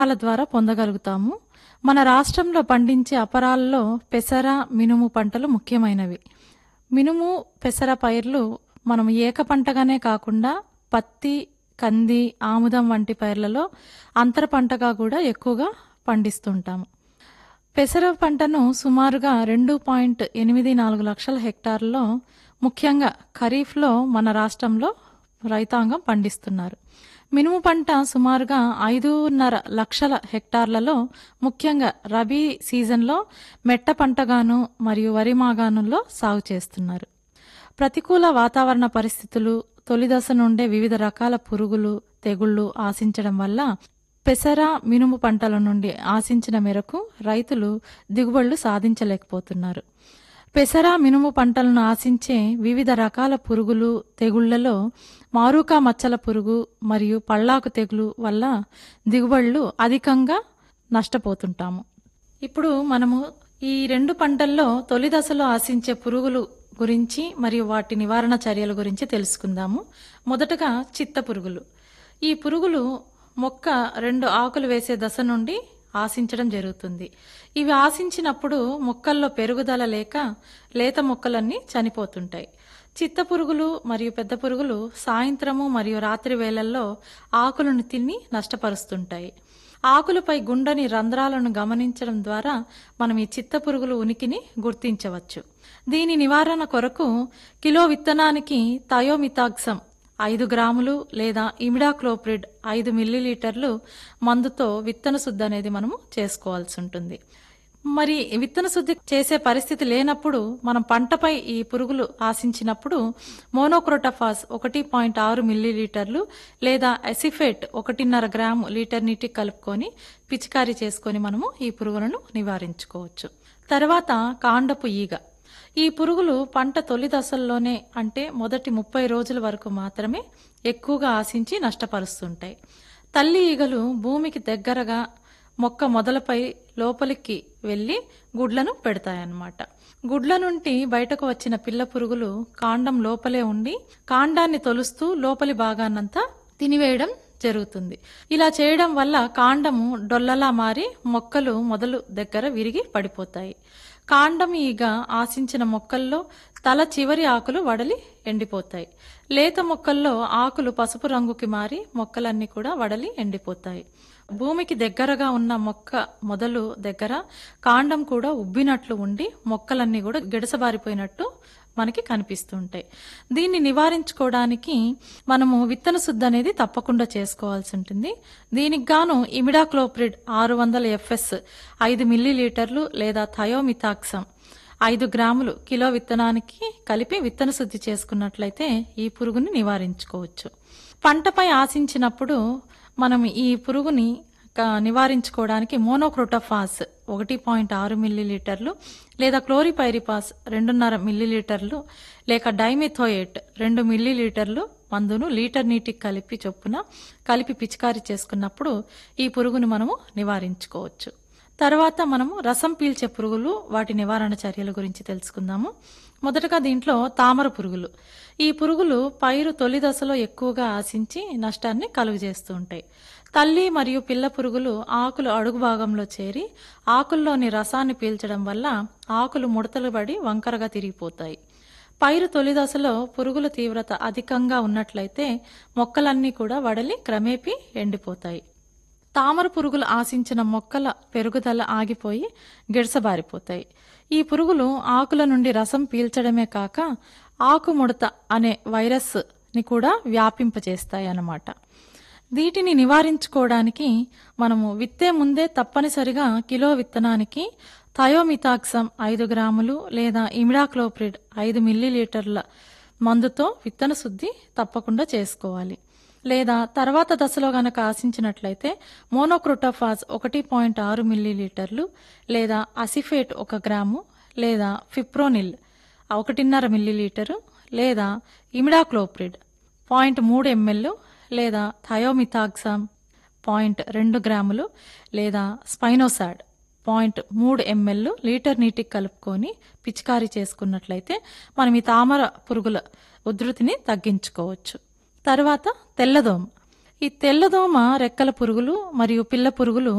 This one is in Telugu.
విధానాల ద్వారా పొందగలుగుతాము మన రాష్ట్రంలో పండించే అపరాలలో పెసర మినుము పంటలు ముఖ్యమైనవి మినుము పెసర పైర్లు మనం ఏక పంటగానే కాకుండా పత్తి కంది ఆముదం వంటి పైర్లలో అంతర పంటగా కూడా ఎక్కువగా పండిస్తుంటాము పెసర పంటను సుమారుగా రెండు పాయింట్ ఎనిమిది నాలుగు లక్షల హెక్టార్లలో ముఖ్యంగా ఖరీఫ్లో మన రాష్ట్రంలో రైతాంగం పండిస్తున్నారు మినుము పంట సుమారుగా ఐదున్నర లక్షల హెక్టార్లలో ముఖ్యంగా రబీ సీజన్లో మెట్ట పంటగాను మరియు వరి మాగాణుల్లో సాగు చేస్తున్నారు ప్రతికూల వాతావరణ పరిస్థితులు తొలి దశ నుండే వివిధ రకాల పురుగులు తెగుళ్లు ఆశించడం వల్ల పెసర మినుము పంటల నుండి ఆశించిన మేరకు రైతులు దిగుబడులు సాధించలేకపోతున్నారు పెసర మినుము పంటలను ఆశించే వివిధ రకాల పురుగులు తెగుళ్లలో మారూకా మచ్చల పురుగు మరియు పళ్ళాకు తెగులు వల్ల దిగుబడులు అధికంగా నష్టపోతుంటాము ఇప్పుడు మనము ఈ రెండు పంటల్లో తొలి దశలో ఆశించే పురుగులు గురించి మరియు వాటి నివారణ చర్యల గురించి తెలుసుకుందాము మొదటగా చిత్త పురుగులు ఈ పురుగులు మొక్క రెండు ఆకులు వేసే దశ నుండి ఆశించడం జరుగుతుంది ఇవి ఆశించినప్పుడు మొక్కల్లో పెరుగుదల లేక లేత మొక్కలన్నీ చనిపోతుంటాయి చిత్త పురుగులు మరియు పెద్ద పురుగులు సాయంత్రము మరియు రాత్రి వేళల్లో ఆకులను తిని నష్టపరుస్తుంటాయి ఆకులపై గుండని రంధ్రాలను గమనించడం ద్వారా మనం ఈ చిత్త పురుగుల ఉనికిని గుర్తించవచ్చు దీని నివారణ కొరకు కిలో విత్తనానికి థయోమితాక్సం ఐదు గ్రాములు లేదా ఇమిడాక్లోప్రిడ్ ఐదు మిల్లీలీటర్లు మందుతో విత్తన శుద్ధి అనేది మనము చేసుకోవాల్సి ఉంటుంది మరి విత్తన శుద్ధి చేసే పరిస్థితి లేనప్పుడు మనం పంటపై ఈ పురుగులు ఆశించినప్పుడు మోనోక్రోటఫాస్ ఒకటి పాయింట్ ఆరు మిల్లీలీటర్లు లేదా ఎసిఫేట్ ఒకటిన్నర గ్రాము లీటర్ నీటికి కలుపుకొని పిచికారీ చేసుకొని మనము ఈ పురుగులను నివారించుకోవచ్చు తర్వాత కాండపు ఈగ ఈ పురుగులు పంట తొలి దశల్లోనే అంటే మొదటి ముప్పై రోజుల వరకు మాత్రమే ఎక్కువగా ఆశించి నష్టపరుస్తుంటాయి తల్లి ఈగలు భూమికి దగ్గరగా మొక్క మొదలపై లోపలికి వెళ్లి గుడ్లను పెడతాయన్నమాట గుడ్ల నుండి బయటకు వచ్చిన పిల్ల పురుగులు కాండం లోపలే ఉండి కాండాన్ని తొలుస్తూ లోపలి భాగాన్నంతా తినివేయడం జరుగుతుంది ఇలా చేయడం వల్ల కాండము డొల్లలా మారి మొక్కలు మొదలు దగ్గర విరిగి పడిపోతాయి కాండం ఈగ ఆశించిన మొక్కల్లో తల చివరి ఆకులు వడలి ఎండిపోతాయి లేత మొక్కల్లో ఆకులు పసుపు రంగుకి మారి మొక్కలన్నీ కూడా వడలి ఎండిపోతాయి భూమికి దగ్గరగా ఉన్న మొక్క మొదలు దగ్గర కాండం కూడా ఉబ్బినట్లు ఉండి మొక్కలన్నీ కూడా గిడసబారిపోయినట్టు మనకి కనిపిస్తుంటాయి దీన్ని నివారించుకోవడానికి మనము విత్తన శుద్ధి అనేది తప్పకుండా చేసుకోవాల్సి ఉంటుంది దీనికి గాను ఇమిడాక్లోప్రిడ్ ఆరు వందల ఎఫ్ఎస్ ఐదు మిల్లీలీటర్లు లేదా థయోమిథాక్సం ఐదు గ్రాములు కిలో విత్తనానికి కలిపి విత్తన శుద్ధి చేసుకున్నట్లయితే ఈ పురుగుని నివారించుకోవచ్చు పంటపై ఆశించినప్పుడు మనం ఈ పురుగుని క- నివారించుకోవడానికి మోనోక్రోటోఫాస్ ఒకటి పాయింట్ ఆరు మిల్లీలీటర్లు లేదా క్లోరిపైరిపాస్ రెండున్నర మిల్లీలీటర్లు లేక డైమిథోయేట్ రెండు మిల్లీలీటర్లు మందును లీటర్ నీటికి కలిపి చొప్పున కలిపి పిచికారీ చేసుకున్నప్పుడు ఈ పురుగుని మనము నివారించుకోవచ్చు తర్వాత మనము రసం పీల్చే పురుగులు వాటి నివారణ చర్యల గురించి తెలుసుకుందాము మొదటగా దీంట్లో తామర పురుగులు ఈ పురుగులు పైరు తొలి దశలో ఎక్కువగా ఆశించి నష్టాన్ని కలుగజేస్తూ ఉంటాయి తల్లి మరియు పిల్ల పురుగులు ఆకులు అడుగు భాగంలో చేరి ఆకుల్లోని రసాన్ని పీల్చడం వల్ల ఆకులు ముడతలు పడి వంకరగా తిరిగిపోతాయి పైరు తొలి దశలో పురుగుల తీవ్రత అధికంగా ఉన్నట్లయితే మొక్కలన్నీ కూడా వడలి క్రమేపీ ఎండిపోతాయి తామర పురుగులు ఆశించిన మొక్కల పెరుగుదల ఆగిపోయి గిడసబారిపోతాయి ఈ పురుగులు ఆకుల నుండి రసం పీల్చడమే కాక ఆకుముడత అనే వైరస్ ని కూడా వ్యాపింపచేస్తాయి అన్నమాట వీటిని నివారించుకోవడానికి మనము విత్తే ముందే తప్పనిసరిగా కిలో విత్తనానికి థయోమితాక్సం ఐదు గ్రాములు లేదా ఇమిడాక్లోప్రిడ్ ఐదు మిల్లీలీటర్ల మందుతో విత్తన శుద్ధి తప్పకుండా చేసుకోవాలి లేదా తర్వాత దశలో గనక ఆశించినట్లయితే మోనోక్రోటోఫాస్ ఒకటి పాయింట్ ఆరు మిల్లీలీటర్లు లేదా అసిఫేట్ ఒక గ్రాము లేదా ఫిప్రోనిల్ ఒకటిన్నర మిల్లీలీటరు లేదా ఇమిడాక్లోప్రిడ్ పాయింట్ మూడు ఎంఎల్ లేదా థయోమిథాక్సామ్ పాయింట్ రెండు గ్రాములు లేదా స్పైనోసాడ్ పాయింట్ మూడు ఎంఎల్ లీటర్ నీటికి కలుపుకొని పిచికారీ చేసుకున్నట్లయితే మనం ఈ తామర పురుగుల ఉధృతిని తగ్గించుకోవచ్చు తర్వాత తెల్లదోమ ఈ తెల్లదోమ రెక్కల పురుగులు మరియు పిల్ల పురుగులు